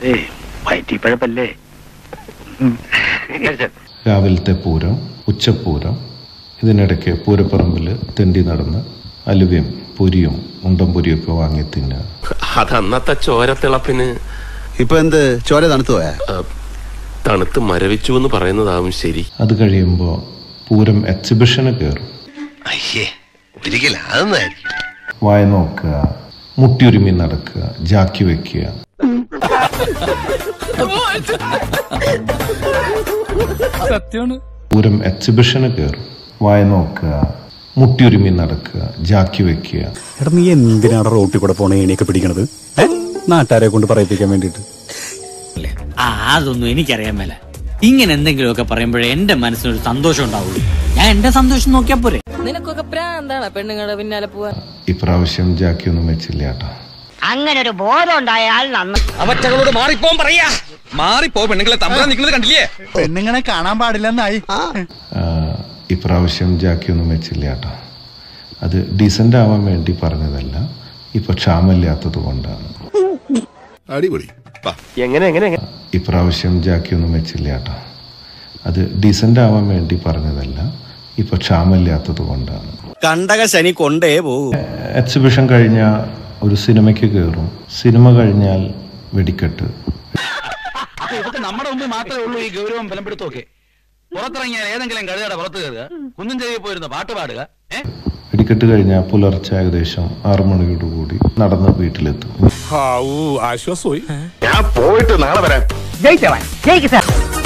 ഏയ് വയറ്റിപ്പഴപ്പല്ലേ രാവിലത്തെ പൂരം ഉച്ചപ്പൂരം ഇതിനിടയ്ക്ക് പൂരപ്പറമ്പിൽ തെണ്ടി നടന്ന് അലുവയും പൊരിയും ഉണ്ടംപൊരിയൊക്കെ വാങ്ങി തിന്നുക അത് അന്നത്തെ ചോരത്തിളപ്പിന് ഇപ്പൊ എന്ത് ചോര തണുത്തു പോയാ ആ, തണുത്ത് മരവിച്ചു എന്ന് പറയുന്നതാവും ശരി അത് കഴിയുമ്പോൾ പൂരം എക്സിബിഷന് കയറും അയ്യേ ഒരിക്കലും അതൊന്നായിരിക്കും വായ നോക്കുക മുട്ടിയുരുമി നടക്കുക ജാക്കി വെക്കുക പൂരം എക്സിബിഷന് കയറും വായ നോക്കുക മുട്ടിയുരുമി നടക്കുക ജാക്കി വെക്കുക എടാ നീ എന്തിനാണ് റോട്ടിൽ കൂടെ പോണ ഏണിയൊക്കെ പിടിക്കണത് ഏ? നാട്ടുകാരെ കൊണ്ട് പറയിപ്പിക്കാൻ വേണ്ടിട്ട് ആ അതൊന്നും എനിക്കറിയാൻ മേല ഇങ്ങനെ എന്തെങ്കിലുമൊക്കെ പറയുമ്പോഴേ എന്റെ മനസ്സിനൊരു സന്തോഷം ഉണ്ടാവുള്ളൂ ഞാൻ എന്റെ സന്തോഷം നോക്കിയാ പോരെ നിനക്കൊക്കെ പ്രാന്താണ് പെണ്ണുങ്ങളുടെ പിന്നാലെ പോവാൻ ഇപ്രാവശ്യം ജാക്കി ഒന്നും വെച്ചില്ല കേട്ടോ അങ്ങനെ ഒരു ബോധം ഉണ്ടായാൽ നന്ന് അവറ്റകളോട് മാറിപ്പോൻ പറയാ മാറിപ്പോ പെണ്ണുങ്ങളെ തമ്മിൽ നിൽക്കുന്നത് കണ്ടില്ലേ പെണ്ണുങ്ങളെ കാണാൻ പാടില്ലെന്നായി ആഹ് ഇപ്രാവശ്യം ജാക്കി ഒന്നും വെച്ചില്ല കേട്ടോ അത് ഡീസൻ്റ് ആവാൻ വേണ്ടി പറഞ്ഞതല്ല ഇപ്പൊ ക്ഷാമമില്ലാത്തത് കൊണ്ടാണ് അടിപൊളി എങ്ങനെ എങ്ങനെ എങ്ങനെ? ഇപ്രാവശ്യം ജാക്കി ഒന്നും വെച്ചില്ല കേട്ടോ അത് ഡീസൻ്റ് ആവാൻ വേണ്ടി പറഞ്ഞതല്ല ഇപ്പൊ ക്ഷാമമില്ലാത്തത് കൊണ്ടാണ് കണ്ടക ശനി കൊണ്ടേ പോകൂ എക്സിബിഷൻ കഴിഞ്ഞാൽ ഒരു സിനിമയ്ക്ക് കയറും സിനിമ കഴിഞ്ഞാൽ വെടിക്കെട്ട് ഇതൊക്കെ നമ്മുടെ മുമ്പിൽ മാത്രമേ ഉള്ളൂ ഈ ഗൗരവം ബലപ്പെടുത്തൊക്കെ പുറത്തിറങ്ങിയാൽ ഏതെങ്കിലും കഴുതയുടെ പുറത്ത് കയറുക കുന്നും ചെറിയ പോയിരുന്ന പാട്ട് പാടുക ഏഹ് വെടിക്കെട്ട് കഴിഞ്ഞാൽ പുലർച്ചെ ഏകദേശം ആറു മണിയോടുകൂടി നടന്ന് വീട്ടിലെത്തും ഞാൻ പോയിട്ട് നാളെ വരാം ജയിച്ചവൻ ജയിക്ക് സാർ